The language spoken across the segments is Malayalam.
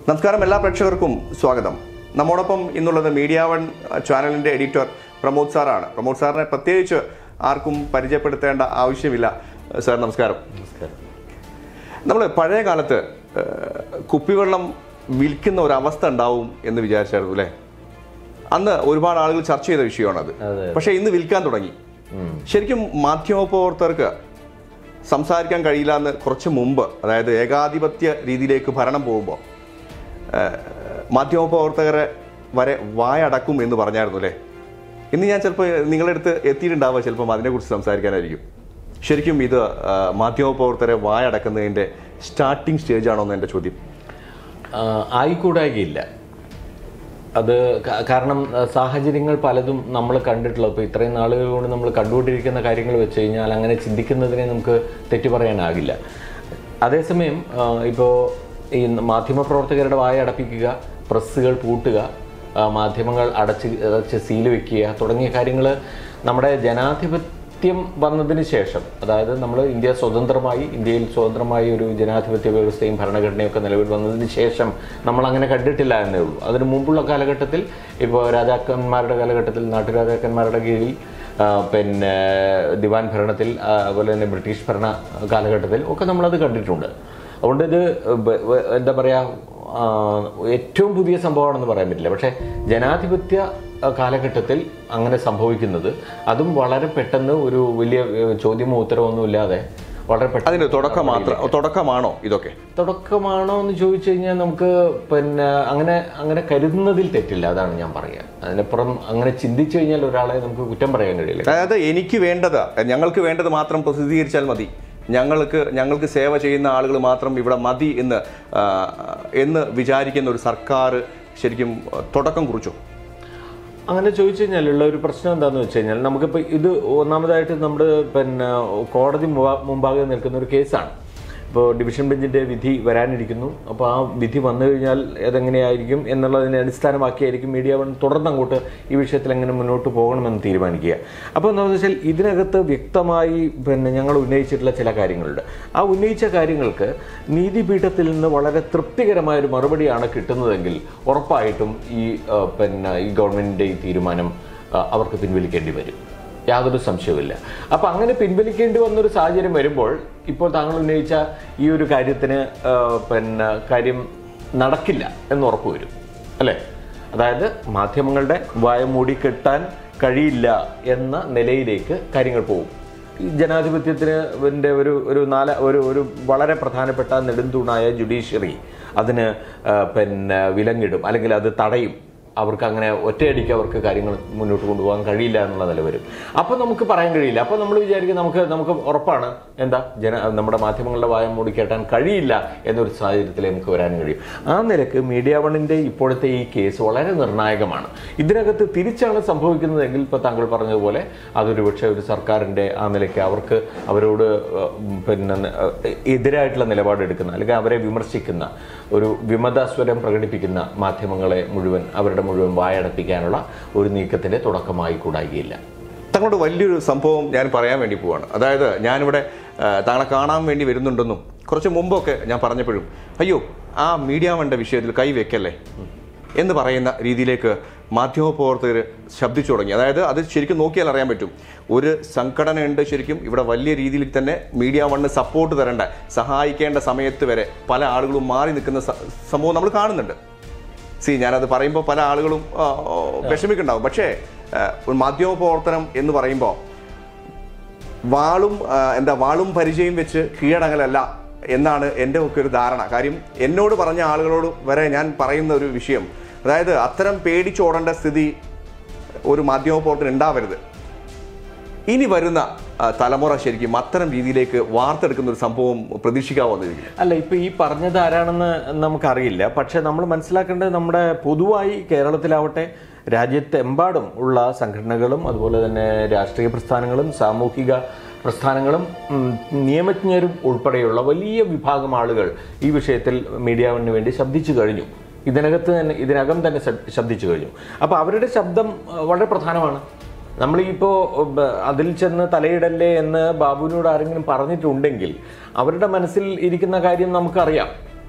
നമസ്കാരം എല്ലാ പ്രേക്ഷകർക്കും സ്വാഗതം നമ്മോടൊപ്പം ഇന്നുള്ളത് മീഡിയ വൺ ചാനലിന്റെ എഡിറ്റർ പ്രമോദ് സാറാണ് പ്രമോദ് സാറിനെ പ്രത്യേകിച്ച് ആർക്കും പരിചയപ്പെടുത്തേണ്ട ആവശ്യമില്ല സാർ നമസ്കാരം നമസ്കാരം നമ്മൾ പഴയ കാലത്ത് ഏഹ്, കുപ്പിവെള്ളം വിൽക്കുന്ന ഒരു അവസ്ഥ ഉണ്ടാവും എന്ന് വിചാരിച്ചായിരുന്നു അല്ലേ അന്ന് ഒരുപാട് ആളുകൾ ചർച്ച ചെയ്ത വിഷയമാണത് അതെ. പക്ഷേ ഇന്ന് വിൽക്കാൻ തുടങ്ങി ശരിക്കും മാധ്യമപ്രവർത്തകർക്ക് സംസാരിക്കാൻ കഴിയില്ല എന്ന് കുറച്ച് മുമ്പ് അതായത് ഏകാധിപത്യ രീതിയിലേക്ക് ഭരണം പോകുമ്പോൾ മാധ്യമപ്രവർത്തകരെ വരെ വായടക്കും എന്ന് പറഞ്ഞായിരുന്നു അല്ലേ ഇന്ന് ഞാൻ ചിലപ്പോൾ നിങ്ങളുടെ അടുത്ത് എത്തിയിട്ടുണ്ടാവുക ചിലപ്പം അതിനെക്കുറിച്ച് സംസാരിക്കാനായിരിക്കും ശരിക്കും ഇത് ആ, മാധ്യമപ്രവർത്തകരെ വായടക്കുന്നതിൻ്റെ സ്റ്റാർട്ടിംഗ് സ്റ്റേജ് ആണോ എന്ന് എൻ്റെ ചോദ്യം ആ, ആയിക്കൂടായികയില്ല അത് ക- കാരണം ആ, സാഹചര്യങ്ങൾ പലതും നമ്മൾ കണ്ടിട്ടുള്ള ഇപ്പോൾ ഇത്രയും നാളുകൾ കൊണ്ട് നമ്മൾ കണ്ടുകൊണ്ടിരിക്കുന്ന കാര്യങ്ങൾ വെച്ച് കഴിഞ്ഞാൽ അങ്ങനെ ചിന്തിക്കുന്നതിനെ നമുക്ക് തെറ്റു പറയാനാകില്ല അതേസമയം ഇപ്പോൾ ഈ മാധ്യമപ്രവർത്തകരുടെ വായ അടപ്പിക്കുക പ്രസ്സുകൾ പൂട്ടുക ആ, മാധ്യമങ്ങൾ അടച്ച് അടച്ച് സീല് വെക്കുക തുടങ്ങിയ കാര്യങ്ങൾ നമ്മുടെ ജനാധിപത്യം വന്നതിന് ശേഷം അതായത് നമ്മൾ ഇന്ത്യ സ്വതന്ത്രമായി ഇന്ത്യയിൽ സ്വതന്ത്രമായി ഒരു ജനാധിപത്യ വ്യവസ്ഥയും ഭരണഘടനയും ഒക്കെ നിലവിൽ വന്നതിന് ശേഷം നമ്മൾ അങ്ങനെ കണ്ടിട്ടില്ല എന്നേ ഉള്ളൂ അതിന് മുമ്പുള്ള കാലഘട്ടത്തിൽ ഇപ്പോൾ രാജാക്കന്മാരുടെ കാലഘട്ടത്തിൽ നാട്ടുരാജാക്കന്മാരുടെ കീഴിൽ ആ, പിന്നെ ദിവാൻ ഭരണത്തിൽ ആ, അതുപോലെ തന്നെ ബ്രിട്ടീഷ് ഭരണ കാലഘട്ടത്തിൽ ഒക്കെ നമ്മളത് കണ്ടിട്ടുണ്ട് അതുകൊണ്ട് ഇത് ബ- ബ- എന്താ പറയുക ആ, ഏറ്റവും പുതിയ സംഭവമാണെന്ന് പറയാൻ പറ്റില്ല പക്ഷേ ജനാധിപത്യ ആ, കാലഘട്ടത്തിൽ അങ്ങനെ സംഭവിക്കുന്നത് അതും വളരെ പെട്ടെന്ന് ഒരു വലിയ ഏ, ചോദ്യമോ ഉത്തരവോ ഒന്നും ഇല്ലാതെ വളരെ പെട്ടെന്ന് അതിന് തുടക്കം മാത്രം തുടക്കമാണോ ഇതൊക്കെ തുടക്കമാണോ എന്ന് ചോദിച്ചു കഴിഞ്ഞാൽ നമുക്ക് പിന്നെ അങ്ങനെ അങ്ങനെ കരുതുന്നതിൽ തെറ്റില്ല അതാണ് ഞാൻ പറയുക അതിനപ്പുറം അങ്ങനെ ചിന്തിച്ചു കഴിഞ്ഞാൽ ഒരാളെ നമുക്ക് കുറ്റം പറയാൻ കഴിയില്ല അതായത് എനിക്ക് വേണ്ടത് ഞങ്ങൾക്ക് വേണ്ടത് മാത്രം പ്രസിദ്ധീകരിച്ചാൽ മതി ഞങ്ങൾക്ക് ഞങ്ങൾക്ക് സേവ ചെയ്യുന്ന ആളുകൾ മാത്രം ഇവിടെ മതി എന്ന് ആ, എന്ന് വിചാരിക്കുന്ന ഒരു സർക്കാർ ശരിക്കും തുടക്കം കുറിച്ചു അങ്ങനെ ചോദിച്ചു കഴിഞ്ഞാലുള്ള ഒരു പ്രശ്നം എന്താണെന്ന് വെച്ച് കഴിഞ്ഞാൽ നമുക്കിപ്പോൾ ഇത് ഒന്നാമതായിട്ട് നമ്മുടെ പിന്നെ കോടതി മുമ്പാ- മുമ്പാകെ നിൽക്കുന്ന ഒരു കേസാണ് ഇപ്പോൾ ഡിവിഷൻ ബെഞ്ചിൻ്റെ വിധി വരാനിരിക്കുന്നു അപ്പോൾ ആ വിധി വന്നു കഴിഞ്ഞാൽ അതെങ്ങനെയായിരിക്കും എന്നുള്ളതിനെ അടിസ്ഥാനമാക്കിയായിരിക്കും മീഡിയ വൺ തുടർന്ന് അങ്ങോട്ട് ഈ വിഷയത്തിൽ എങ്ങനെ മുന്നോട്ട് പോകണമെന്ന് തീരുമാനിക്കുക അപ്പോൾ എന്താണെന്ന് വെച്ചാൽ ഇതിനകത്ത് വ്യക്തമായി പിന്നെ ഞങ്ങൾ ഉന്നയിച്ചിട്ടുള്ള ചില കാര്യങ്ങളുണ്ട് ആ ഉന്നയിച്ച കാര്യങ്ങൾക്ക് നീതിപീഠത്തിൽ നിന്ന് വളരെ തൃപ്തികരമായ ഒരു മറുപടിയാണ് കിട്ടുന്നതെങ്കിൽ ഉറപ്പായിട്ടും ഈ ആ, പിന്നെ ഈ ഗവൺമെൻറ്റിൻ്റെ ഈ തീരുമാനം ആ, അവർക്ക് പിൻവലിക്കേണ്ടി വരും യാതൊരു സംശയവുമില്ല അപ്പം അങ്ങനെ പിൻവലിക്കേണ്ടി വന്നൊരു സാഹചര്യം വരുമ്പോൾ ഇപ്പോൾ താങ്കൾ ഉന്നയിച്ച ഈ ഒരു കാര്യത്തിന് ആ, പിന്നെ കാര്യം നടക്കില്ല എന്ന് ഉറപ്പ് വരും അല്ലേ അതായത് മാധ്യമങ്ങളുടെ വായ മൂടി കെട്ടാൻ കഴിയില്ല എന്ന നിലയിലേക്ക് കാര്യങ്ങൾ പോകും ഈ ജനാധിപത്യത്തിന് ന്റെ ഒരു ഒരു നാല ഒരു ഒരു വളരെ പ്രധാനപ്പെട്ട നെടുന്തൂണായ ജുഡീഷ്യറി അതിന് ആ, പിന്നെ വിലങ്ങിടും അല്ലെങ്കിൽ അത് തടയും അവർക്ക് അങ്ങനെ ഒറ്റയടിക്ക് അവർക്ക് കാര്യങ്ങൾ മുന്നോട്ട് കൊണ്ടുപോകാൻ കഴിയില്ല എന്നുള്ള നില വരും അപ്പോൾ നമുക്ക് പറയാൻ കഴിയില്ല അപ്പോൾ നമ്മൾ വിചാരിക്കും നമുക്ക് നമുക്ക് ഉറപ്പാണ് എന്താ ജന നമ്മുടെ മാധ്യമങ്ങളുടെ വായം മൂടിക്കേട്ടാൻ കഴിയില്ല എന്നൊരു സാഹചര്യത്തിൽ നമുക്ക് വരാൻ കഴിയും ആ നിലക്ക് മീഡിയ വണ്ണിൻ്റെ ഇപ്പോഴത്തെ ഈ കേസ് വളരെ നിർണായകമാണ് ഇതിനകത്ത് തിരിച്ചാണ് സംഭവിക്കുന്നതെങ്കിൽ ഇപ്പോൾ താങ്കൾ പറഞ്ഞതുപോലെ അതൊരു പക്ഷേ ഒരു സർക്കാരിൻ്റെ ആ നിലയ്ക്ക് അവർക്ക് അവരോട് ഏഹ്, പിന്നെ ഏഹ്, എതിരായിട്ടുള്ള നിലപാടെടുക്കുന്ന അല്ലെങ്കിൽ അവരെ വിമർശിക്കുന്ന ഒരു വിമതസ്വരം പ്രകടിപ്പിക്കുന്ന മാധ്യമങ്ങളെ മുഴുവൻ അവരുടെ മുഴുവൻ വായടപ്പിക്കാനുള്ള ഒരു നീക്കത്തിന്റെ തുടക്കമായി കൂടായികയില്ല തങ്ങളോട് വലിയൊരു സംഭവം ഞാൻ പറയാൻ വേണ്ടി പോവാണ് അതായത് ഞാനിവിടെ ആ, താങ്കളെ കാണാൻ വേണ്ടി വരുന്നുണ്ടെന്നും കുറച്ച് മുമ്പൊക്കെ ഞാൻ പറഞ്ഞപ്പോഴും അയ്യോ ആ മീഡിയ വണ്ട വിഷയത്തിൽ കൈ വെക്കല്ലേ എന്ന് പറയുന്ന രീതിയിലേക്ക് മാധ്യമപ്രവർത്തകർ ശബ്ദിച്ചു തുടങ്ങി അതായത് അത് ശരിക്കും നോക്കിയാൽ അറിയാൻ പറ്റും ഒരു സംഘടനയുണ്ട് ശരിക്കും ഇവിടെ വലിയ രീതിയിൽ തന്നെ മീഡിയ വണ്ണ് സപ്പോർട്ട് തരേണ്ട സഹായിക്കേണ്ട സമയത്ത് വരെ പല ആളുകളും മാറി നിൽക്കുന്ന സ- സംഭവം നമ്മൾ കാണുന്നുണ്ട് സി ഞാനത് പറയുമ്പോൾ പല ആളുകളും ആ, ആ, വിഷമിക്കുണ്ടാവും പക്ഷേ ആ, ഒരു മാധ്യമ പ്രവർത്തനം എന്ന് പറയുമ്പോൾ വാളും ആ, എന്താ വാളും പരിചയം വെച്ച് കീഴടങ്ങലല്ല എന്നാണ് എൻ്റെ ഒക്കെ ഒരു ധാരണ കാര്യം എന്നോട് പറഞ്ഞ ആളുകളോട് വരെ ഞാൻ പറയുന്ന ഒരു വിഷയം അതായത് അത്തരം പേടിച്ചോടേണ്ട സ്ഥിതി ഒരു മാധ്യമ പ്രവർത്തനം ഉണ്ടാവരുത് ഇനി വരുന്ന ആ, തലമുറ ശരിക്കും അത്തരം രീതിയിലേക്ക് വാർത്തെടുക്കുന്ന ഒരു സംഭവം പ്രതീക്ഷിക്കാവുന്നതിരിക്കും അല്ല ഇപ്പൊ ഈ പറഞ്ഞത് ആരാണെന്ന് നമുക്കറിയില്ല പക്ഷെ നമ്മൾ മനസ്സിലാക്കേണ്ടത് നമ്മുടെ പൊതുവായി കേരളത്തിലാവട്ടെ രാജ്യത്തെമ്പാടും ഉള്ള സംഘടനകളും അതുപോലെ തന്നെ രാഷ്ട്രീയ പ്രസ്ഥാനങ്ങളും സാമൂഹിക പ്രസ്ഥാനങ്ങളും ഉം, നിയമജ്ഞരും ഉൾപ്പെടെയുള്ള വലിയ വിഭാഗം ആളുകൾ ഈ വിഷയത്തിൽ മീഡിയ വണ്ണിന് വേണ്ടി ശബ്ദിച്ചു കഴിഞ്ഞു ഇതിനകത്ത് തന്നെ ഇതിനകം തന്നെ ശബ്- ശബ്ദിച്ചു കഴിഞ്ഞു അപ്പോൾ അവരുടെ ശബ്ദം അഹ്, വളരെ പ്രധാനമാണ് നമ്മളിപ്പോൾ അതിൽ ചെന്ന് തലയിടല്ലേ എന്ന് ബാബുവിനോട് ആരെങ്കിലും പറഞ്ഞിട്ടുണ്ടെങ്കിൽ അവരുടെ മനസ്സിൽ ഇരിക്കുന്ന കാര്യം നമുക്കറിയാം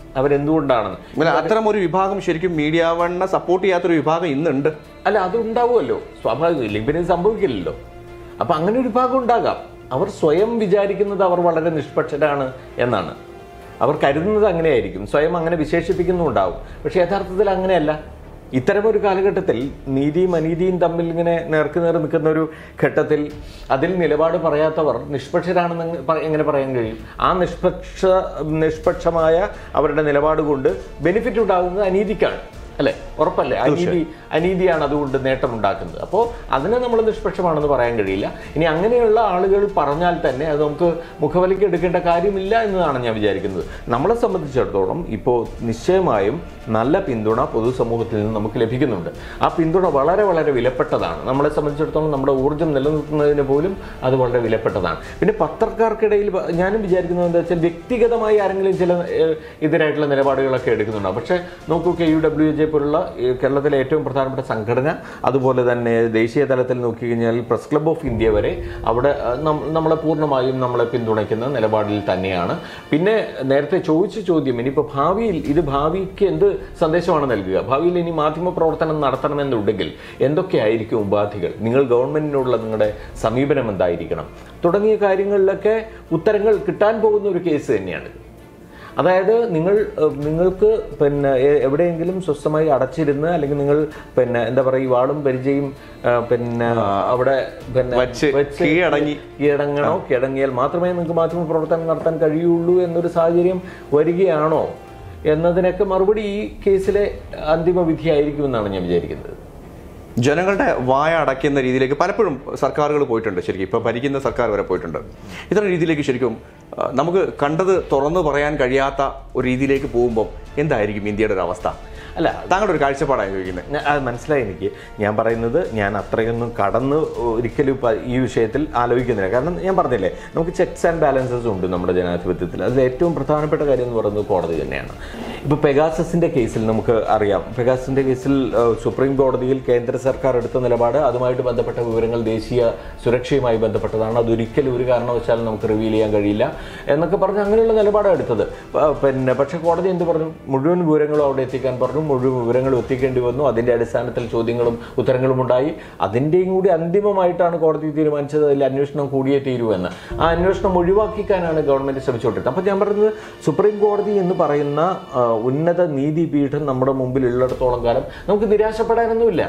അവരെന്തുകൊണ്ടാണെന്ന് ഇങ്ങനെ അത്തരം ഒരു വിഭാഗം ശരിക്കും മീഡിയ വണ്ണ സപ്പോർട്ട് ചെയ്യാത്തൊരു വിഭാഗം ഇന്നുണ്ട് അല്ല അത് ഉണ്ടാവുമല്ലോ സ്വാഭാവികമില്ല പിന്നെ ഇത് സംഭവിക്കില്ലല്ലോ അപ്പൊ അങ്ങനെ ഒരു വിഭാഗം ഉണ്ടാകാം അവർ സ്വയം വിചാരിക്കുന്നത് അവർ വളരെ നിഷ്പക്ഷരാണ് എന്നാണ് അവർ കരുതുന്നത് അങ്ങനെയായിരിക്കും സ്വയം അങ്ങനെ വിശേഷിപ്പിക്കുന്നുണ്ടാവും പക്ഷെ യഥാർത്ഥത്തിൽ അങ്ങനെയല്ല ഇത്തരമൊരു കാലഘട്ടത്തിൽ നീതിയും അനീതിയും തമ്മിൽ ഇങ്ങനെ നേർക്ക് നേർ നിൽക്കുന്ന ഒരു ഘട്ടത്തിൽ അതിൽ നിലപാട് പറയാത്തവർ നിഷ്പക്ഷരാണെന്ന് എങ്ങ- പ- എങ്ങനെ പറയാൻ കഴിയും ആ നിഷ്പക്ഷ നിഷ്പക്ഷമായ അവരുടെ നിലപാട് കൊണ്ട് ബെനിഫിറ്റ് ഉണ്ടാകുന്നത് അനീതിക്കാണ് അല്ലെ ഉറപ്പല്ലേ അനീതി അനീതിയാണ് അതുകൊണ്ട് നേട്ടമുണ്ടാക്കുന്നത് അപ്പോൾ അതിനെ നമ്മൾ നിഷ്പക്ഷമാണെന്ന് പറയാൻ കഴിയില്ല ഇനി അങ്ങനെയുള്ള ആളുകൾ പറഞ്ഞാൽ തന്നെ അത് നമുക്ക് മുഖവിലയ്ക്ക് എടുക്കേണ്ട കാര്യമില്ല എന്നതാണ് ഞാൻ വിചാരിക്കുന്നത് നമ്മളെ സംബന്ധിച്ചിടത്തോളം ഇപ്പോൾ നിശ്ചയമായും നല്ല പിന്തുണ പൊതുസമൂഹത്തിൽ നിന്ന് നമുക്ക് ലഭിക്കുന്നുണ്ട് ആ പിന്തുണ വളരെ വളരെ വിലപ്പെട്ടതാണ് നമ്മളെ സംബന്ധിച്ചിടത്തോളം നമ്മുടെ ഊർജ്ജം നിലനിർത്തുന്നതിന് പോലും അത് വളരെ വിലപ്പെട്ടതാണ് പിന്നെ പത്രക്കാർക്കിടയിൽ പ- ഞാനും വിചാരിക്കുന്നത് എന്താ വെച്ചാൽ വ്യക്തിഗതമായി ആരെങ്കിലും ചില ഏഹ്, ഇതിനായിട്ടുള്ള നിലപാടുകളൊക്കെ എടുക്കുന്നുണ്ടാവും പക്ഷേ നോക്കൂ കെ യു ഡബ്ല്യു ജെ പോലുള്ള ഈ കേരളത്തിലെ ഏറ്റവും പ്രധാനപ്പെട്ട സംഘടന അതുപോലെ തന്നെ ദേശീയ തലത്തിൽ നോക്കിക്കഴിഞ്ഞാൽ പ്രസ് ക്ലബ് ഓഫ് ഇന്ത്യ വരെ അവിടെ അഹ്, നം- നമ്മളെ പൂർണ്ണമായും നമ്മളെ പിന്തുണയ്ക്കുന്ന നിലപാടിൽ തന്നെയാണ് പിന്നെ നേരത്തെ ചോദിച്ച ചോദ്യം ഇനിയിപ്പോൾ ഭാവിയിൽ ഇത് ഭാവിക്ക് എന്ത് സന്ദേശമാണ് നൽകുക ഭാവിയിൽ ഇനി മാധ്യമ പ്രവർത്തനം നടത്തണമെന്നുണ്ടെങ്കിൽ എന്തൊക്കെയായിരിക്കും ഉപാധികൾ നിങ്ങൾ ഗവൺമെന്റിനോടുള്ള നിങ്ങളുടെ സമീപനം എന്തായിരിക്കണം തുടങ്ങിയ കാര്യങ്ങളിലൊക്കെ ഉത്തരങ്ങൾ കിട്ടാൻ പോകുന്ന ഒരു കേസ് തന്നെയാണ് അതായത് നിങ്ങൾ ഏഹ്, നിങ്ങൾക്ക് പിന്നെ എ- എവിടെയെങ്കിലും സ്വസ്ഥമായി അടച്ചിരുന്ന് അല്ലെങ്കിൽ നിങ്ങൾ പിന്നെ എന്താ പറയുക ഈ വാളും പരിചയം ഏഹ്, പിന്നെ അവിടെ പിന്നെ വച്ച് കീഴടങ്ങി. കീഴടങ്ങണോ കീഴടങ്ങിയാൽ മാത്രമേ നിങ്ങൾക്ക് മാധ്യമ പ്രവർത്തനം നടത്താൻ കഴിയുള്ളൂ എന്നൊരു സാഹചര്യം വരികയാണോ എന്നതിനൊക്കെ മറുപടി ഈ കേസിലെ അന്തിമ വിധിയായിരിക്കുമെന്നാണ് ഞാൻ വിചാരിക്കുന്നത് ജനങ്ങളുടെ വായ അടയ്ക്കുന്ന രീതിയിലേക്ക് പലപ്പോഴും സർക്കാരുകൾ പോയിട്ടുണ്ട് ശരിക്കും ഇപ്പൊ ഭരിക്കുന്ന സർക്കാർ വരെ പോയിട്ടുണ്ട് ഇത്തരം രീതിയിലേക്ക് ശരിക്കും ആ, നമുക്ക് കണ്ടത് തുറന്നു പറയാൻ കഴിയാത്ത ഒരു രീതിയിലേക്ക് പോകുമ്പോൾ എന്തായിരിക്കും ഇന്ത്യയുടെ ഒരു അവസ്ഥ അല്ല താങ്കളുടെ ഒരു കാഴ്ചപ്പാടാണ് ചോദിക്കുന്നത് ഞാൻ- അത് മനസ്സിലായി എനിക്ക് ഞാൻ പറയുന്നത് ഞാൻ അത്രയൊന്നും കടന്ന് ഒരിക്കലും ഇപ്പം ഈ വിഷയത്തിൽ ആലോചിക്കുന്നില്ല കാരണം ഞാൻ പറഞ്ഞില്ലേ നമുക്ക് ചെക്സ് ആൻഡ് ബാലൻസസ് ഉണ്ട് നമ്മുടെ ജനാധിപത്യത്തിൽ അതിൽ ഏറ്റവും പ്രധാനപ്പെട്ട കാര്യം എന്ന് പറയുന്നത് കോടതി തന്നെയാണ് ഇപ്പോൾ പെഗാസസിന്റെ കേസിൽ നമുക്ക് അറിയാം പെഗാസസിന്റെ കേസിൽ ഏഹ്, സുപ്രീം കോടതിയിൽ കേന്ദ്ര സർക്കാർ എടുത്ത നിലപാട് അതുമായിട്ട് ബന്ധപ്പെട്ട വിവരങ്ങൾ ദേശീയ സുരക്ഷയുമായി ബന്ധപ്പെട്ടതാണ് അതൊരിക്കലും ഒരു കാരണവശാലും നമുക്ക് റിവീൽ ചെയ്യാൻ കഴിയില്ല എന്നൊക്കെ പറഞ്ഞ് അങ്ങനെയുള്ള നിലപാടാണ് എടുത്തത് പ- പിന്നെ പക്ഷേ കോടതി എന്ത് പറഞ്ഞു മുഴുവൻ വിവരങ്ങളും അവിടെ എത്തിക്കാൻ പറഞ്ഞു മുഴുവൻ വിവരങ്ങളും എത്തിക്കേണ്ടി വന്നു അതിന്റെ അടിസ്ഥാനത്തിൽ ചോദ്യങ്ങളും ഉത്തരങ്ങളും ഉണ്ടായി അതിൻ്റെയും കൂടി അന്തിമമായിട്ടാണ് കോടതി തീരുമാനിച്ചത് അതിൽ അന്വേഷണം കൂടിയേ തീരൂ എന്ന് ആ അന്വേഷണം ഒഴിവാക്കിക്കാനാണ് ഗവൺമെന്റ് ശ്രമിച്ചുകൊണ്ടിരുന്നത് അപ്പോൾ ഞാൻ പറയുന്നത് സുപ്രീം കോടതി എന്ന് പറയുന്ന ആ, ഉന്നത നീതിപീഠം നമ്മുടെ മുമ്പിൽ ഉള്ളിടത്തോളം കാലം നമുക്ക് നിരാശപ്പെടാനൊന്നുമില്ല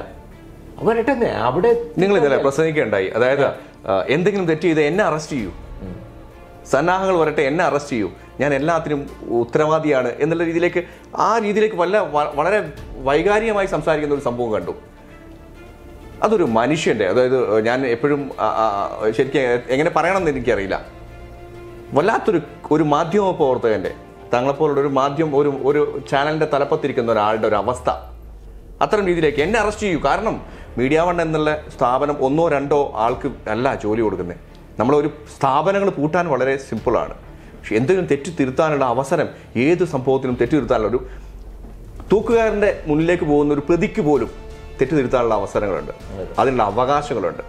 വരട്ടെ അവിടെ നിങ്ങൾ ഇന്നലെ പ്രസംഗിക്കുകയുണ്ടായി അതായത് ആ, എന്തെങ്കിലും തെറ്റ് ചെയ്ത് എന്നെ അറസ്റ്റ് ചെയ്യൂ സന്നാഹങ്ങൾ വരട്ടെ എന്നെ അറസ്റ്റ് ചെയ്യൂ ഞാൻ എല്ലാത്തിനും ഉത്തരവാദിയാണ് എന്നുള്ള രീതിയിലേക്ക് ആ രീതിയിലേക്ക് വല്ല വ- വളരെ വൈകാരികമായി സംസാരിക്കുന്ന ഒരു സംഭവം കണ്ടു അതൊരു മനുഷ്യന്റെ അതായത് ഞാൻ എപ്പോഴും ആ, ആ, ശരിക്കും എങ്ങനെ പറയണമെന്ന് എനിക്കറിയില്ല വല്ലാത്തൊരു ഒരു മാധ്യമ പ്രവർത്തകന്റെ താങ്കളെപ്പോലുള്ള ഒരു മാധ്യമം ഒരു ഒരു ചാനലിന്റെ തലപ്പത്തിരിക്കുന്ന ഒരാളുടെ ഒരു അവസ്ഥ അത്തരം രീതിയിലേക്ക് എന്നെ അറസ്റ്റ് ചെയ്യൂ കാരണം മീഡിയ വൺ എന്നുള്ള സ്ഥാപനം ഒന്നോ രണ്ടോ ആൾക്ക് അല്ല ജോലി കൊടുക്കുന്നത് നമ്മളൊരു സ്ഥാപനങ്ങൾ പൂട്ടാൻ വളരെ സിമ്പിളാണ് പക്ഷെ എന്തെങ്കിലും തെറ്റ് തിരുത്താനുള്ള അവസരം ഏത് സംഭവത്തിനും തെറ്റ് തിരുത്താനുള്ള ഒരു തൂക്കുകാരന്റെ മുന്നിലേക്ക് പോകുന്ന ഒരു പ്രതിക്ക് പോലും തെറ്റ് തിരുത്താനുള്ള അവസരങ്ങളുണ്ട് അതിനുള്ള അവകാശങ്ങളുണ്ട്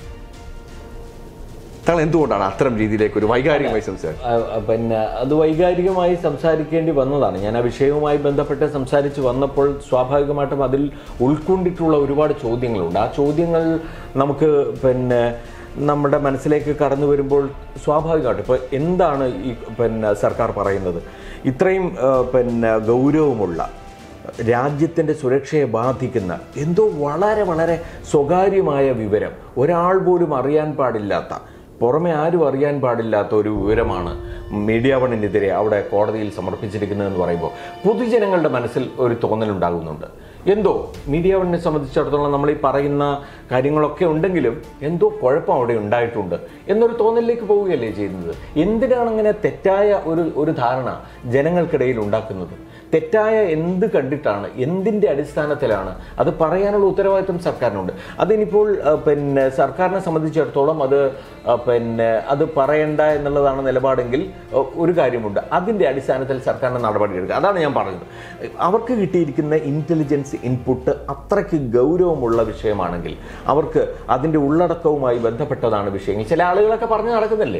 താങ്കൾ എന്തുകൊണ്ടാണ് അത്തരം രീതിയിലേക്ക് ഒരു വൈകാരികമായി സംസാരിച്ചത് ആ, ആ, പിന്നെ അത് വൈകാരികമായി സംസാരിക്കേണ്ടി വന്നതാണ് ഞാൻ ആ വിഷയവുമായി ബന്ധപ്പെട്ട് സംസാരിച്ച് വന്നപ്പോൾ സ്വാഭാവികമായിട്ടും അതിൽ ഉൾക്കൊണ്ടിട്ടുള്ള ഒരുപാട് ചോദ്യങ്ങളുണ്ട് ആ ചോദ്യങ്ങൾ നമുക്ക് പിന്നെ നമ്മുടെ മനസ്സിലേക്ക് കടന്നു വരുമ്പോൾ സ്വാഭാവികമായിട്ടും ഇപ്പോൾ എന്താണ് ഈ പിന്നെ സർക്കാർ പറയുന്നത് ഇത്രയും ആ, പിന്നെ ഗൗരവമുള്ള രാജ്യത്തിൻ്റെ സുരക്ഷയെ ബാധിക്കുന്ന എന്തോ വളരെ വളരെ സ്വകാര്യമായ വിവരം ഒരാൾ പോലും അറിയാൻ പാടില്ലാത്ത പുറമെ ആരും അറിയാൻ പാടില്ലാത്ത ഒരു വിവരമാണ് മീഡിയ വണ്ണിനെതിരെ അവിടെ കോടതിയിൽ സമർപ്പിച്ചിരിക്കുന്നതെന്ന് പറയുമ്പോൾ പൊതുജനങ്ങളുടെ മനസ്സിൽ ഒരു തോന്നലുണ്ടാകുന്നുണ്ട് എന്തോ മീഡിയ വണ്ണിനെ സംബന്ധിച്ചിടത്തോളം നമ്മൾ ഈ പറയുന്ന കാര്യങ്ങളൊക്കെ ഉണ്ടെങ്കിലും എന്തോ കുഴപ്പം അവിടെ ഉണ്ടായിട്ടുണ്ട് എന്നൊരു തോന്നലിലേക്ക് പോവുകയല്ലേ ചെയ്യുന്നത് എന്തിനാണ് അങ്ങനെ തെറ്റായ ഒരു ഒരു ധാരണ ജനങ്ങൾക്കിടയിൽ ഉണ്ടാക്കുന്നത് തെറ്റായ എന്ത് കണ്ടിട്ടാണ് എന്തിൻ്റെ അടിസ്ഥാനത്തിലാണ് അത് പറയാനുള്ള ഉത്തരവാദിത്വം സർക്കാരിനുണ്ട് അതിനിപ്പോൾ ആ, പിന്നെ സർക്കാരിനെ സംബന്ധിച്ചിടത്തോളം അത് ആ, പിന്നെ അത് പറയണ്ട എന്നുള്ളതാണ് നിലപാടെങ്കിൽ ആ, ഒരു കാര്യമുണ്ട് അതിൻ്റെ അടിസ്ഥാനത്തിൽ സർക്കാരിന് നടപടിയെടുക്കുക അതാണ് ഞാൻ പറഞ്ഞത് അവർക്ക് കിട്ടിയിരിക്കുന്ന ഇൻ്റലിജൻസ് ഇൻപുട്ട് അത്രയ്ക്ക് ഗൗരവമുള്ള വിഷയമാണെങ്കിൽ അവർക്ക് അതിൻ്റെ ഉള്ളടക്കവുമായി ബന്ധപ്പെട്ടതാണ് വിഷയങ്ങൾ ചില ആളുകളൊക്കെ പറഞ്ഞു നടക്കുന്നില്ലേ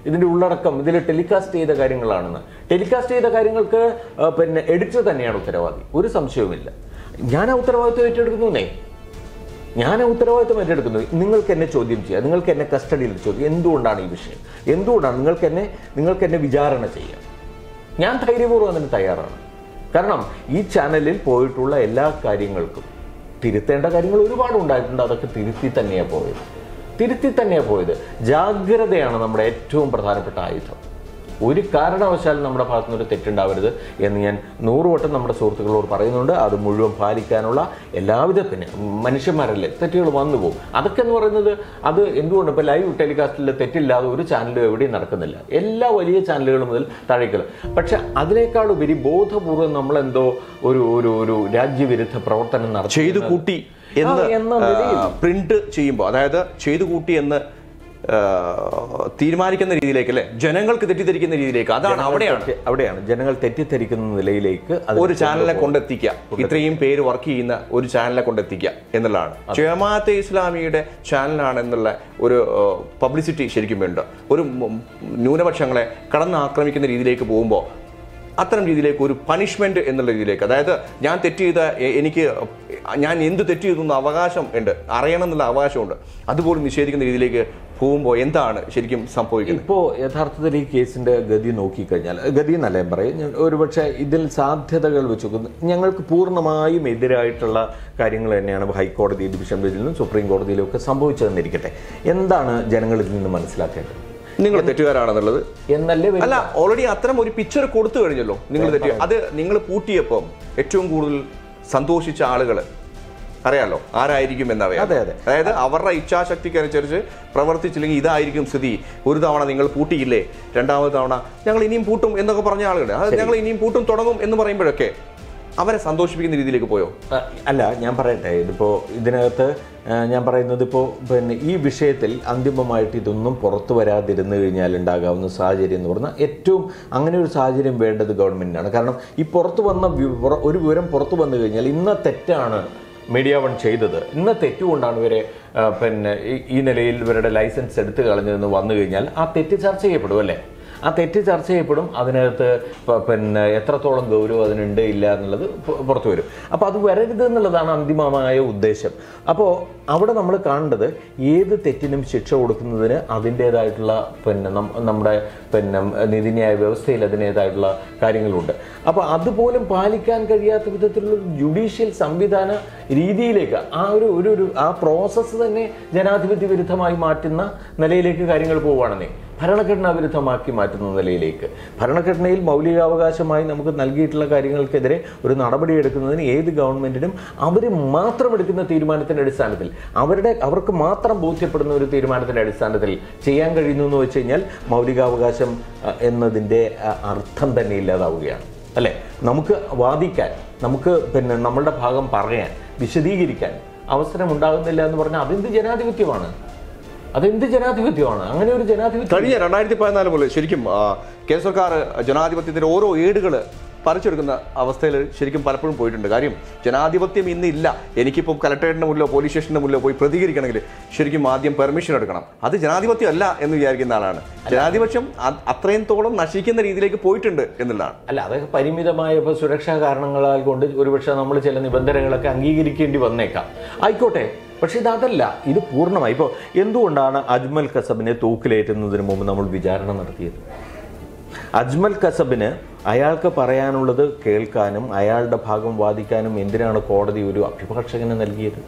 ഇതിന്റെ ഉള്ളടക്കം ഇതിൽ ടെലികാസ്റ്റ് ചെയ്ത കാര്യങ്ങളാണെന്ന് ടെലികാസ്റ്റ് ചെയ്ത കാര്യങ്ങൾക്ക് ആ, പിന്നെ എഡിറ്റർ തന്നെയാണ് ഉത്തരവാദി ഒരു സംശയവുമില്ല ഞാൻ ആ ഉത്തരവാദിത്വം ഏറ്റെടുക്കുന്നേ ഞാൻ ആ ഉത്തരവാദിത്വം ഏറ്റെടുക്കുന്നു നിങ്ങൾക്ക് എന്നെ ചോദ്യം ചെയ്യുക നിങ്ങൾക്ക് എന്നെ കസ്റ്റഡിയിൽ ചോദ്യം എന്തുകൊണ്ടാണ് ഈ വിഷയം എന്തുകൊണ്ടാണ് നിങ്ങൾക്ക് എന്നെ നിങ്ങൾക്ക് എന്നെ വിചാരണ ചെയ്യാം ഞാൻ ധൈര്യപൂർവ്വം അതിന് തയ്യാറാണ് കാരണം ഈ ചാനലിൽ പോയിട്ടുള്ള എല്ലാ കാര്യങ്ങൾക്കും തിരുത്തേണ്ട കാര്യങ്ങൾ ഒരുപാട് ഉണ്ടായിട്ടുണ്ട് അതൊക്കെ തിരുത്തി തന്നെയാണ് പോയത് തിരുത്തി തന്നെയാണ് പോയത് ജാഗ്രതയാണ് നമ്മുടെ ഏറ്റവും പ്രധാനപ്പെട്ട ആയുധം ഒരു കാരണവശാലും നമ്മുടെ ഭാഗത്തു നിന്ന് ഒരു തെറ്റുണ്ടാവരുത് എന്ന് ഞാൻ നൂറ് വട്ടം നമ്മുടെ സുഹൃത്തുക്കളോട് പറയുന്നുണ്ട് അത് മുഴുവൻ പാലിക്കാനുള്ള എല്ലാവിധ പിന്നെ മനുഷ്യന്മാരല്ലേ തെറ്റുകൾ വന്നു പോകും അതൊക്കെ എന്ന് പറയുന്നത് അത് എന്തുകൊണ്ട് ഇപ്പോൾ ലൈവ് ടെലികാസ്റ്റിൽ തെറ്റില്ലാതെ ഒരു ചാനലും എവിടെയും നടക്കുന്നില്ല എല്ലാ വലിയ ചാനലുകളും മുതൽ താഴേക്കുള്ള പക്ഷെ അതിനേക്കാൾ ഉപരി ബോധപൂർവ്വം നമ്മളെന്തോ ഒരു ഒരു ഒരു രാജ്യവിരുദ്ധ പ്രവർത്തനം നടത്തി ചെയ്തു കൂട്ടി എന്ന് ആ, എന്ന നിലയിൽ. പ്രിന്റ് ചെയ്യുമ്പോൾ അതായത് ചെയ്തു കൂട്ടി എന്ന് ആ, തീരുമാനിക്കുന്ന രീതിയിലേക്ക് അല്ലെ ജനങ്ങൾക്ക് തെറ്റിദ്ധരിക്കുന്ന രീതിയിലേക്ക് അതാണ് അവിടെയാണ് തെറ്റി- അവിടെയാണ് ജനങ്ങൾ തെറ്റിദ്ധരിക്കുന്ന നിലയിലേക്ക് അത് ഒരു ചാനലിനെ കൊണ്ടെത്തിക്കുക ഇത്രയും പേര് വർക്ക് ചെയ്യുന്ന ഒരു ചാനലിനെ കൊണ്ടെത്തിക്കുക എന്നുള്ളതാണ് ജമാഅത്തെ ഇസ്ലാമിയുടെ ചാനലാണ് എന്നുള്ള ഒരു പബ്ലിസിറ്റി ശരിക്കും വേണ്ട ഒരു മ- ന്യൂനപക്ഷങ്ങളെ കടന്നാക്രമിക്കുന്ന രീതിയിലേക്ക് പോകുമ്പോൾ അത്തരം രീതിയിലേക്ക് ഒരു പണിഷ്മെന്റ് എന്നുള്ള രീതിയിലേക്ക് അതായത് ഞാൻ തെറ്റ് ചെയ്ത എ- എനിക്ക് ഞാൻ എന്ത് തെറ്റ് ചെയ്തു എന്ന അവകാശം ഉണ്ട് അറിയണം എന്നുള്ള അവകാശമുണ്ട് അതുപോലും നിഷേധിക്കുന്ന രീതിയിലേക്ക് പോകുമ്പോൾ എന്താണ് ശരിക്കും സംഭവിക്കുന്നത് ഇപ്പോൾ യഥാർത്ഥത്തിൽ ഈ കേസിന്റെ ഗതി നോക്കിക്കഴിഞ്ഞാൽ ഗതി എന്നല്ല ഞാൻ പറയും ഞാൻ ഒരുപക്ഷെ ഇതിൽ സാധ്യതകൾ വെച്ച് നോക്കുന്നു ഞങ്ങൾക്ക് പൂർണ്ണമായും എതിരായിട്ടുള്ള കാര്യങ്ങൾ തന്നെയാണ് ഹൈക്കോടതി ഡിവിഷൻ ബെഞ്ചിലും സുപ്രീം കോടതിയിലും ഒക്കെ സംഭവിച്ചതെന്നിരിക്കട്ടെ എന്താണ് ജനങ്ങൾ ഇതിൽ നിന്ന് മനസ്സിലാക്കേണ്ടത് നിങ്ങൾ തെറ്റുകാരാണെന്നുള്ളത് എന്നല്ലേ വരും. അല്ല ഓൾറെഡി അത്തരം ഒരു പിക്ചർ കൊടുത്തു കഴിഞ്ഞല്ലോ നിങ്ങൾ തെറ്റി അത് നിങ്ങൾ പൂട്ടിയപ്പം ഏറ്റവും കൂടുതൽ സന്തോഷിച്ച ആളുകൾ അറിയാലോ ആരായിരിക്കും എന്നറിയാം അതെ, അതെ. അതായത് അവരുടെ ഇച്ഛാശക്തിക്ക് അനുസരിച്ച് പ്രവർത്തിച്ചില്ലെങ്കിൽ ഇതായിരിക്കും സ്ഥിതി ഒരു തവണ നിങ്ങൾ പൂട്ടിയില്ലേ രണ്ടാമത് തവണ ഞങ്ങൾ ഇനിയും പൂട്ടും എന്നൊക്കെ പറഞ്ഞ ആളുകൾ അത് ഞങ്ങൾ ഇനിയും പൂട്ടും തുടങ്ങും എന്ന് പറയുമ്പോഴൊക്കെ അവരെ സന്തോഷിപ്പിക്കുന്ന രീതിയിലേക്ക് പോയോ ആ, അല്ല ഞാൻ പറയട്ടെ ഇതിപ്പോൾ ഇതിനകത്ത് ആ, ഞാൻ പറയുന്നത് ഇപ്പോൾ പിന്നെ ഈ വിഷയത്തിൽ അന്തിമമായിട്ട് ഇതൊന്നും പുറത്തു വരാതിരുന്നു കഴിഞ്ഞാൽ ഉണ്ടാകാവുന്ന സാഹചര്യം എന്ന് പറഞ്ഞാൽ ഏറ്റവും അങ്ങനെ ഒരു സാഹചര്യം വേണ്ടത് ഗവൺമെൻറ്റിനാണ് കാരണം ഈ പുറത്തു വന്ന വിവര- ഒരു വിവരം പുറത്തു വന്നു കഴിഞ്ഞാൽ ഇന്ന തെറ്റാണ് മീഡിയ വൺ ചെയ്തത് ഇന്ന തെറ്റുകൊണ്ടാണ് ഇവരെ ആ, പിന്നെ ഈ- ഈ നിലയിൽ ഇവരുടെ ലൈസൻസ് എടുത്തു കളഞ്ഞതെന്ന് വന്നു കഴിഞ്ഞാൽ ആ തെറ്റ് ചർച്ച ചെയ്യപ്പെടും അല്ലേ ആ തെറ്റ് ചർച്ച ചെയ്യപ്പെടും അതിനകത്ത് പ- പിന്നെ എത്രത്തോളം ഗൗരവം അതിനുണ്ട് ഇല്ല എന്നുള്ളത് പു- പുറത്തു വരും അപ്പോൾ അത് വരരുത് എന്നുള്ളതാണ് അന്തിമമായ ഉദ്ദേശം അപ്പോൾ അവിടെ നമ്മൾ കാണേണ്ടത് ഏത് തെറ്റിനും ശിക്ഷ കൊടുക്കുന്നതിന് അതിൻ്റേതായിട്ടുള്ള പിന്നെ നം- നമ്മുടെ പിന്നെ നീതിന്യായ വ്യവസ്ഥയിൽ അതിൻ്റേതായിട്ടുള്ള കാര്യങ്ങളുണ്ട് അപ്പോൾ അതുപോലും പാലിക്കാൻ കഴിയാത്ത വിധത്തിലുള്ള ജുഡീഷ്യൽ സംവിധാന രീതിയിലേക്ക് ആ ഒരു ഒരു ഒരു ആ പ്രോസസ്സ് തന്നെ ജനാധിപത്യ വിരുദ്ധമായി മാറ്റുന്ന നിലയിലേക്ക് കാര്യങ്ങൾ പോവുകയാണെന്നേ ഭരണഘടനാ വിരുദ്ധമാക്കി മാറ്റുന്ന നിലയിലേക്ക് ഭരണഘടനയിൽ മൗലികാവകാശമായി നമുക്ക് നൽകിയിട്ടുള്ള കാര്യങ്ങൾക്കെതിരെ ഒരു നടപടി എടുക്കുന്നതിന് ഏത് ഗവൺമെന്റിനും അവർ മാത്രം എടുക്കുന്ന തീരുമാനത്തിന്റെ അടിസ്ഥാനത്തിൽ അവരുടെ അവർക്ക് മാത്രം ബോധ്യപ്പെടുന്ന ഒരു തീരുമാനത്തിന്റെ അടിസ്ഥാനത്തിൽ ചെയ്യാൻ കഴിയുന്നു എന്ന് വെച്ച് കഴിഞ്ഞാൽ മൗലികാവകാശം അഹ്, എന്നതിൻ്റെ അഹ്, അർത്ഥം തന്നെ ഇല്ലാതാവുകയാണ് അല്ലേ നമുക്ക് വാദിക്കാൻ നമുക്ക് പിന്നെ നമ്മളുടെ ഭാഗം പറയാൻ വിശദീകരിക്കാൻ അവസരം ഉണ്ടാകുന്നില്ല എന്ന് പറഞ്ഞാൽ അതെന്ത് ജനാധിപത്യമാണ് അതെന്ത് ജനാധിപത്യമാണ് അങ്ങനെ ഒരു ജനാധിപത്യം കഴിഞ്ഞ രണ്ടായിരത്തി പതിനാല് മുതൽ ശരിക്കും ആ, കേന്ദ്ര സർക്കാർ ജനാധിപത്യത്തിന്റെ ഓരോ ഏടുകൾ പറിച്ചെടുക്കുന്ന അവസ്ഥയിൽ ശരിക്കും പലപ്പോഴും പോയിട്ടുണ്ട് കാര്യം ജനാധിപത്യം ഇന്നില്ല എനിക്കിപ്പോൾ കലക്ടറേറ്റിന്റെ മുന്നിലോ പോലീസ് സ്റ്റേഷന്റെ മുന്നിലോ പോയി പ്രതികരിക്കണമെങ്കിൽ ശരിക്കും ആദ്യം പെർമിഷൻ എടുക്കണം അത് ജനാധിപത്യം അല്ല എന്ന് വിചാരിക്കുന്ന ആളാണ് ജനാധിപത്യം അ- അത്രയും തോളം നശിക്കുന്ന രീതിയിലേക്ക് പോയിട്ടുണ്ട് എന്നുള്ളതാണ് അല്ല അതൊക്കെ പരിമിതമായ ഇപ്പോൾ സുരക്ഷാ കാരണങ്ങളാൽ കൊണ്ട് ഒരുപക്ഷെ നമ്മൾ ചില നിബന്ധനകളൊക്കെ അംഗീകരിക്കേണ്ടി വന്നേക്കാം ആയിക്കോട്ടെ പക്ഷെ ഇത് അതല്ല ഇത് പൂർണ്ണമായി ഇപ്പോൾ എന്തുകൊണ്ടാണ് അജ്മൽ കസബിനെ തൂക്കിലേറ്റുന്നതിന് മുമ്പ് നമ്മൾ വിചാരണ നടത്തിയത് അജ്മൽ കസബിന് അയാൾക്ക് പറയാനുള്ളത് കേൾക്കാനും അയാളുടെ ഭാഗം വാദിക്കാനും എന്തിനാണ് കോടതി ഒരു അഭിഭാഷകന് നൽകിയത്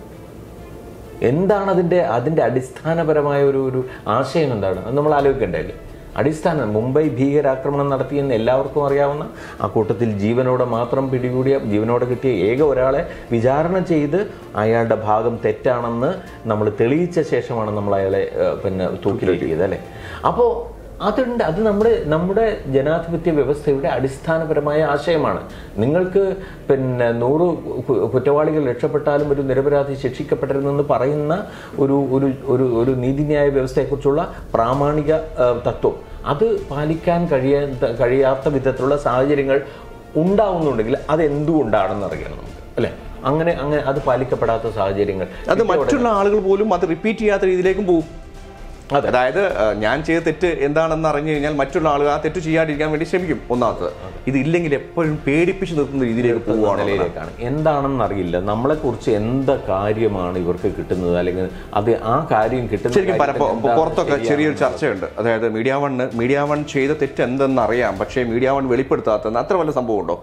എന്താണ് അതിൻ്റെ അതിൻ്റെ അടിസ്ഥാനപരമായ ഒരു ഒരു ആശയം എന്താണ് അത് നമ്മൾ ആലോചിക്കേണ്ടതല്ലേ അടിസ്ഥാനം മുംബൈ ഭീകരാക്രമണം നടത്തിയെന്ന് എല്ലാവർക്കും അറിയാവുന്ന ആ കൂട്ടത്തിൽ ജീവനോടെ മാത്രം പിടികൂടിയ ജീവനോടെ കിട്ടിയ ഏക ഒരാളെ വിചാരണ ചെയ്ത് അയാളുടെ ഭാഗം തെറ്റാണെന്ന് നമ്മൾ തെളിയിച്ച ശേഷമാണ് നമ്മൾ അയാളെ ഏഹ്, പിന്നെ തൂക്കിലേറ്റിയത് അല്ലേ അപ്പോൾ അതുണ്ട് അത് നമ്മുടെ നമ്മുടെ ജനാധിപത്യ വ്യവസ്ഥയുടെ അടിസ്ഥാനപരമായ ആശയമാണ് നിങ്ങൾക്ക് പിന്നെ നൂറ് കു- കുറ്റവാളികൾ രക്ഷപ്പെട്ടാലും ഒരു നിരപരാധി ശിക്ഷിക്കപ്പെടരുതെന്ന് പറയുന്ന ഒരു ഒരു ഒരു ഒരു നീതിന്യായ വ്യവസ്ഥയെക്കുറിച്ചുള്ള പ്രാമാണിക ആ, തത്വം അത് പാലിക്കാൻ കഴിയാ കഴിയാത്ത വിധത്തിലുള്ള സാഹചര്യങ്ങൾ ഉണ്ടാവുന്നുണ്ടെങ്കിൽ അത് എന്തുകൊണ്ടാണെന്ന് അറിയണം നമുക്ക് അല്ലേ അങ്ങനെ അങ്ങനെ അത് പാലിക്കപ്പെടാത്ത സാഹചര്യങ്ങൾ അത് മറ്റുള്ള ആളുകൾ പോലും അത് റിപ്പീറ്റ് ചെയ്യാത്ത രീതിയിലേക്കും പോകും അതായത് ആ, ഞാൻ ചെയ്ത തെറ്റ് എന്താണെന്ന് അറിഞ്ഞു കഴിഞ്ഞാൽ മറ്റുള്ള ആളുകൾ ആ തെറ്റ് ചെയ്യാണ്ടിരിക്കാൻ വേണ്ടി ശ്രമിക്കും ഒന്നാമത്തത് ഇത് ഇല്ലെങ്കിൽ എപ്പോഴും പേടിപ്പിച്ച് നിർത്തുന്ന രീതിയിലേക്ക് പോവുകയാണ് നിലയിലേക്കാണ് എന്താണെന്ന് അറിയില്ല നമ്മളെ കുറിച്ച് എന്ത് കാര്യമാണ് ഇവർക്ക് കിട്ടുന്നത് അല്ലെങ്കിൽ അത് ആ കാര്യം കിട്ടുന്ന ശരിക്കും പല കാര്യത്തിൽ എന്താണ് പുറത്തൊക്കെ ശരിയാണെന്ന് ചെറിയൊരു ചർച്ചയുണ്ട് അതായത് മീഡിയ വണ്ണ് മീഡിയ വൺ ചെയ്ത തെറ്റ് എന്തെന്ന് അറിയാം പക്ഷേ മീഡിയ വൺ വെളിപ്പെടുത്താത്ത അത്ര വല്ല സംഭവം ഉണ്ടോ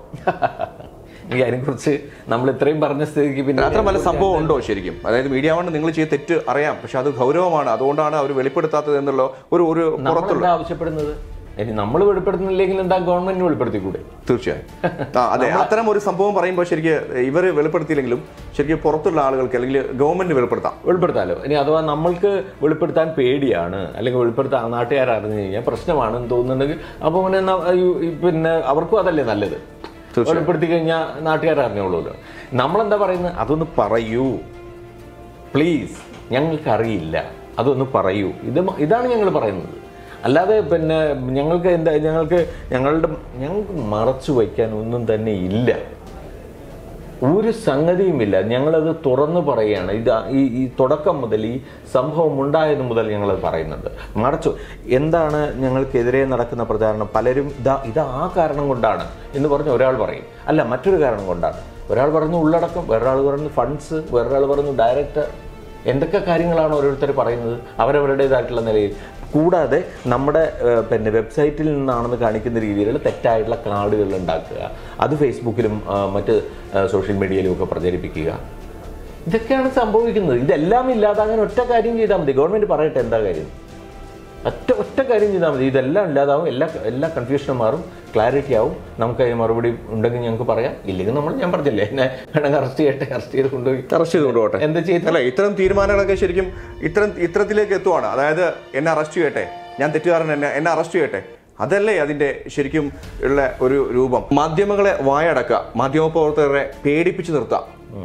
ഈ അതിനെക്കുറിച്ച് നമ്മൾ ഇത്രയും പറഞ്ഞ സ്ഥിതിക്ക് പിന്നെ അത്ര വല്ല സംഭവം ഉണ്ടോ ശരിക്കും അതായത് മീഡിയ വൺ നിങ്ങൾ ചെയ്ത തെറ്റ് അറിയാം പക്ഷെ അത് ഗൗരവമാണ് അതുകൊണ്ടാണ് അവർ വെളിപ്പെടുത്താത്തത് എന്നുള്ള ഒരു ഒരു പുറത്തുള്ള നമ്മളെന്താ ആവശ്യപ്പെടുന്നത് ഇനി നമ്മൾ വെളിപ്പെടുത്തുന്നില്ലെങ്കിൽ എന്താ ഗവൺമെന്റിന് വെളിപ്പെടുത്തിക്കൂടെ തീർച്ചയായും ആ അതെ അത്തരം ഒരു സംഭവം പറയുമ്പോൾ ശരിക്കും ഇവർ വെളിപ്പെടുത്തിയില്ലെങ്കിലും ശരിക്കും പുറത്തുള്ള ആളുകൾക്ക് അല്ലെങ്കിൽ ഗവൺമെന്റ് വെളിപ്പെടുത്താം വെളിപ്പെടുത്താലോ ഇനി അഥവാ നമ്മൾക്ക് വെളിപ്പെടുത്താൻ പേടിയാണ് അല്ലെങ്കിൽ വെളിപ്പെടുത്താൻ നാട്ടുകാർ അറിഞ്ഞു കഴിഞ്ഞാൽ പ്രശ്നമാണെന്ന് തോന്നുന്നുണ്ടെങ്കിൽ അപ്പോൾ പിന്നെ ന- ഈ- ഈ പിന്നെ അവർക്കും അതല്ലേ നല്ലത് വെളിപ്പെടുത്തി കഴിഞ്ഞാൽ നാട്ടുകാർ അറിഞ്ഞോളൂല്ലോ നമ്മളെന്താ പറയുന്നത് അതൊന്ന് പറയൂ പ്ലീസ് ഞങ്ങൾക്ക് അറിയില്ല അതൊന്ന് പറയൂ ഇത് മ- ഇതാണ് ഞങ്ങൾ പറയുന്നത് അല്ലാതെ പിന്നെ ഞങ്ങൾക്ക് എന്താ ഞങ്ങൾക്ക് ഞങ്ങളുടെ ഞങ്ങൾക്ക് മറച്ചു വയ്ക്കാൻ ഒന്നും തന്നെ ഇല്ല ഒരു സംഗതിയുമില്ല ഞങ്ങളത് തുറന്നു പറയുകയാണ് ഇത് ഈ ഈ തുടക്കം മുതൽ ഈ സംഭവം ഉണ്ടായത് മുതൽ ഞങ്ങളത് പറയുന്നുണ്ട് മറച്ചു എന്താണ് ഞങ്ങൾക്കെതിരെ നടക്കുന്ന പ്രചാരണം പലരും ഇതാ ഇത് ആ കാരണം കൊണ്ടാണ് എന്ന് പറഞ്ഞ് ഒരാൾ പറയും അല്ല മറ്റൊരു കാരണം കൊണ്ടാണ് ഒരാൾ പറഞ്ഞു ഉള്ളടക്കം വേറൊരാൾ പറഞ്ഞു ഫണ്ട്സ് വേറൊരാൾ പറഞ്ഞു ഡയറക്ടർ എന്തൊക്കെ കാര്യങ്ങളാണ് ഓരോരുത്തർ പറയുന്നത് അവരവരുടേതായിട്ടുള്ള നിലയിൽ കൂടാതെ നമ്മുടെ ഏഹ്, പിന്നെ വെബ്സൈറ്റിൽ നിന്നാണെന്ന് കാണിക്കുന്ന രീതിയിലുള്ള തെറ്റായിട്ടുള്ള കാർഡുകൾ ഉണ്ടാക്കുക അത് ഫേസ്ബുക്കിലും ആ, മറ്റ് ആ, സോഷ്യൽ മീഡിയയിലും ഒക്കെ പ്രചരിപ്പിക്കുക ഇതൊക്കെയാണ് സംഭവിക്കുന്നത് ഇതെല്ലാം ഇല്ലാതാകാൻ ഒറ്റ കാര്യം ചെയ്താൽ മതി ഗവൺമെന്റ് പറയട്ടെ എന്താ കാര്യം ഒറ്റ ഒറ്റ കാര്യം ചെയ്താൽ മതി ഇതെല്ലാം ഇല്ലാതാവും എല്ലാ എല്ലാ കൺഫ്യൂഷനും മാറും ക്ലാരിറ്റി ആവും നമുക്ക് അതിന് മറുപടി ഉണ്ടെങ്കിൽ ഞങ്ങൾക്ക് പറയാം ഇല്ലെങ്കിൽ നമ്മൾ ഞാൻ പറഞ്ഞില്ലേ എന്നെ വേണമെങ്കിൽ അറസ്റ്റ് ചെയ്യട്ടെ അറസ്റ്റ് ചെയ്ത് കൊണ്ടുപോയി അറസ്റ്റ് ചെയ്ത് കൊണ്ടുപോട്ടെ എന്താ ചെയ്ത് അല്ല ഇത്തരം തീരുമാനങ്ങളൊക്കെ ശരിക്കും ഇത്തരം ഇത്തരത്തിലേക്ക് എത്തുവാണ് അതായത് എന്നെ അറസ്റ്റ് ചെയ്യട്ടെ ഞാൻ തെറ്റുകാരൻ എന്നെ എന്നെ അറസ്റ്റ് ചെയ്യട്ടെ അതല്ലേ അതിന്റെ ശരിക്കും ഉള്ള ഒരു രൂപം മാധ്യമങ്ങളെ വായടക്കുക മാധ്യമപ്രവർത്തകരെ പേടിപ്പിച്ച് നിർത്താം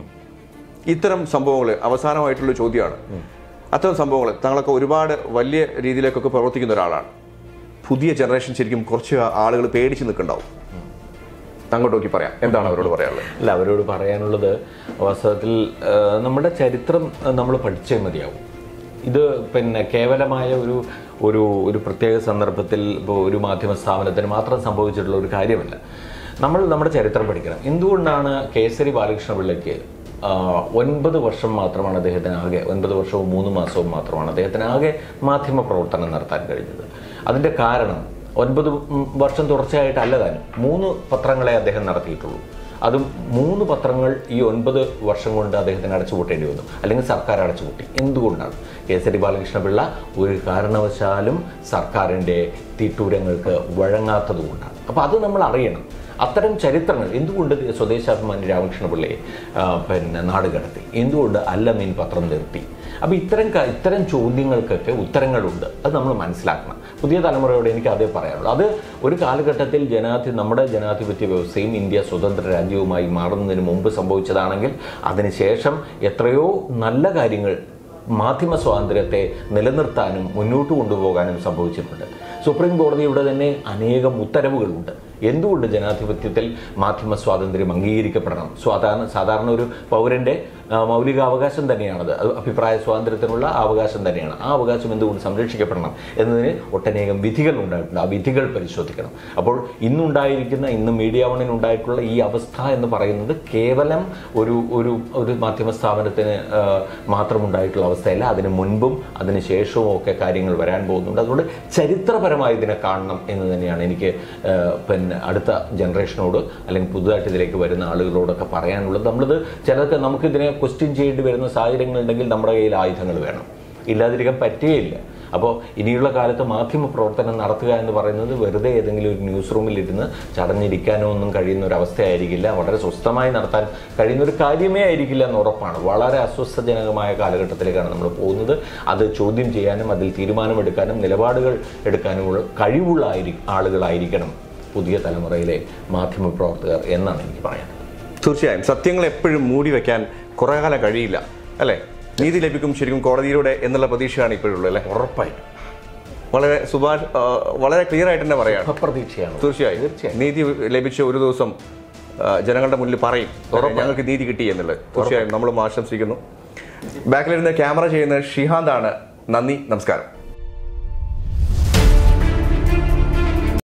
ഇത്തരം സംഭവങ്ങൾ അവസാനമായിട്ടുള്ള ചോദ്യമാണ് അത്തരം സംഭവങ്ങൾ താങ്കളൊക്കെ ഒരുപാട് വലിയ രീതിയിലേക്കൊക്കെ പ്രവർത്തിക്കുന്ന ഒരാളാണ് പുതിയ ജനറേഷൻ ശരിക്കും കുറച്ച് ആളുകൾ പേടിച്ച് നിൽക്കുന്നുണ്ടാവും അങ്ങോട്ട് നോക്കി പറയാം എന്താണ് അവരോട് പറയാനുള്ളത് അല്ല അവരോട് പറയാനുള്ളത് വാസ്തവത്തിൽ ആ, നമ്മുടെ ചരിത്രം നമ്മൾ പഠിച്ചേ മതിയാവും ഇത് പിന്നെ കേവലമായ ഒരു ഒരു ഒരു പ്രത്യേക സന്ദർഭത്തിൽ ഇപ്പോൾ ഒരു മാധ്യമ സ്ഥാപനത്തിന് മാത്രം സംഭവിച്ചിട്ടുള്ള ഒരു കാര്യമല്ല നമ്മൾ നമ്മുടെ ചരിത്രം പഠിക്കണം എന്തുകൊണ്ടാണ് കേസരി ബാലകൃഷ്ണ പിള്ളയ്ക്ക് ആ, ഒൻപത് വർഷം മാത്രമാണ് അദ്ദേഹത്തിന് ആകെ ഒൻപത് വർഷവും മൂന്ന് മാസവും മാത്രമാണ് അദ്ദേഹത്തിന് ആകെ മാധ്യമ പ്രവർത്തനം നടത്താൻ കഴിഞ്ഞത് അതിൻ്റെ കാരണം ഒൻപത് ഉം വർഷം തുടർച്ചയായിട്ടല്ല താനും മൂന്ന് പത്രങ്ങളെ അദ്ദേഹം നടത്തിയിട്ടുള്ളൂ അതും മൂന്ന് പത്രങ്ങൾ ഈ ഒൻപത് വർഷം കൊണ്ട് അദ്ദേഹത്തിന് അടച്ചുപൂട്ടേണ്ടി വന്നു അല്ലെങ്കിൽ സർക്കാർ അടച്ചുപൂട്ടി എന്തുകൊണ്ടാണ് കേസരി ബാലകൃഷ്ണപിള്ള ഒരു കാരണവശാലും സർക്കാരിൻ്റെ തീട്ടൂരങ്ങൾക്ക് വഴങ്ങാത്തതുകൊണ്ടാണ് അപ്പോൾ അത് നമ്മൾ അറിയണം അത്തരം ചരിത്രങ്ങൾ എന്തുകൊണ്ട് സ്വദേശാഭിമാനി രാമകൃഷ്ണപിള്ളയെ ആ, പിന്നെ നാട് കടത്തി എന്തുകൊണ്ട് അല്ലമീൻ പത്രം നിർത്തി അപ്പോൾ ഇത്തരം ക- ഇത്തരം ചോദ്യങ്ങൾക്കൊക്കെ ഉത്തരങ്ങളുണ്ട് അത് നമ്മൾ മനസ്സിലാക്കണം പുതിയ തലമുറയോട് എനിക്ക് അതേ പറയാനുള്ളൂ അത് ഒരു കാലഘട്ടത്തിൽ ജനാധി നമ്മുടെ ജനാധിപത്യ വ്യവസ്ഥയും ഇന്ത്യ സ്വതന്ത്ര രാജ്യവുമായി മാറുന്നതിന് മുമ്പ് സംഭവിച്ചതാണെങ്കിൽ അതിനുശേഷം എത്രയോ നല്ല കാര്യങ്ങൾ മാധ്യമ സ്വാതന്ത്ര്യത്തെ നിലനിർത്താനും മുന്നോട്ട് കൊണ്ടുപോകാനും സംഭവിച്ചിട്ടുണ്ട് സുപ്രീം കോടതിയുടെ തന്നെ അനേകം ഉത്തരവുകളുണ്ട് എന്തുകൊണ്ട് ജനാധിപത്യത്തിൽ മാധ്യമ സ്വാതന്ത്ര്യം അംഗീകരിക്കപ്പെടണം സാധാരണ സാധാരണ ഒരു പൗരന്റെ ആ, മൗലികാവകാശം തന്നെയാണത് അത് അഭിപ്രായ സ്വാതന്ത്ര്യത്തിനുള്ള അവകാശം തന്നെയാണ് ആ അവകാശം എന്തുകൊണ്ട് സംരക്ഷിക്കപ്പെടണം എന്നതിന് ഒട്ടനേകം വിധികൾ ഉണ്ടായിട്ടുണ്ട് ആ വിധികൾ പരിശോധിക്കണം അപ്പോൾ ഇന്നുണ്ടായിരിക്കുന്ന ഇന്ന് മീഡിയ വണ്ണിനുണ്ടായിട്ടുള്ള ഈ അവസ്ഥ എന്ന് പറയുന്നത് കേവലം ഒരു ഒരു ഒരു മാധ്യമ സ്ഥാപനത്തിന് ആ, മാത്രമുണ്ടായിട്ടുള്ള അവസ്ഥയല്ല അതിന് മുൻപും അതിന് ശേഷവും ഒക്കെ കാര്യങ്ങൾ വരാൻ പോകുന്നുണ്ട് അതുകൊണ്ട് ചരിത്രപരമായി ഇതിനെ കാണണം എന്ന് തന്നെയാണ് എനിക്ക് ആ, പിന്നെ അടുത്ത ജനറേഷനോട് അല്ലെങ്കിൽ പുതുതായിട്ട് ഇതിലേക്ക് വരുന്ന ആളുകളോടൊക്കെ പറയാനുള്ളത് നമ്മളിത് ചിലർക്ക് നമുക്കിതിനെ ക്വസ്റ്റ്യൻ ചെയ്യേണ്ടി വരുന്ന സാഹചര്യങ്ങളുണ്ടെങ്കിൽ നമ്മുടെ കയ്യിൽ ആയുധങ്ങൾ വേണം ഇല്ലാതിരിക്കാൻ പറ്റുകയില്ല അപ്പോൾ ഇനിയുള്ള കാലത്ത് മാധ്യമ പ്രവർത്തനം നടത്തുക എന്ന് പറയുന്നത് വെറുതെ ഏതെങ്കിലും ഒരു ന്യൂസ് റൂമിൽ ഇരുന്ന് ചടഞ്ഞിരിക്കാനോ ഒന്നും കഴിയുന്ന ഒരു അവസ്ഥയായിരിക്കില്ല വളരെ സ്വസ്ഥമായി നടത്താൻ കഴിയുന്ന ഒരു കാര്യമേ ആയിരിക്കില്ല എന്ന് ഉറപ്പാണ് വളരെ അസ്വസ്ഥജനകമായ കാലഘട്ടത്തിലേക്കാണ് നമ്മൾ പോകുന്നത് അത് ചോദ്യം ചെയ്യാനും അതിൽ തീരുമാനമെടുക്കാനും നിലപാടുകൾ എടുക്കാനുമുള്ള കഴിവുള്ള ആയിരി ആളുകളായിരിക്കണം പുതിയ തലമുറയിലെ മാധ്യമ പ്രവർത്തകർ എന്നാണ് എനിക്ക് പറയാനുള്ളത് തീർച്ചയായും സത്യങ്ങൾ എപ്പോഴും മൂടി വെക്കാൻ കുറെ കാലം കഴിയില്ല അല്ലേ നീതി ലഭിക്കും ശരിക്കും കോടതിയിലൂടെ എന്നുള്ള പ്രതീക്ഷയാണ് ഇപ്പോഴുള്ളത് അല്ലേ ഉറപ്പായിട്ടും വളരെ സുഭാഷ് ആ, വളരെ ക്ലിയർ ആയിട്ട് തന്നെ പറയാണ് അപ്രതീക്ഷയാണ് തീർച്ചയായും തീർച്ചയായും. നീതി ലഭിച്ച ഒരു ദിവസം ആ, ജനങ്ങളുടെ മുന്നിൽ പറയും ഞങ്ങൾക്ക് നീതി കിട്ടി എന്നുള്ളത് തീർച്ചയായും നമ്മളും ആശംസിക്കുന്നു ബാക്കിലിരുന്ന് ക്യാമറ ചെയ്യുന്ന ഷിഹാന്താണ് നന്ദി നമസ്കാരം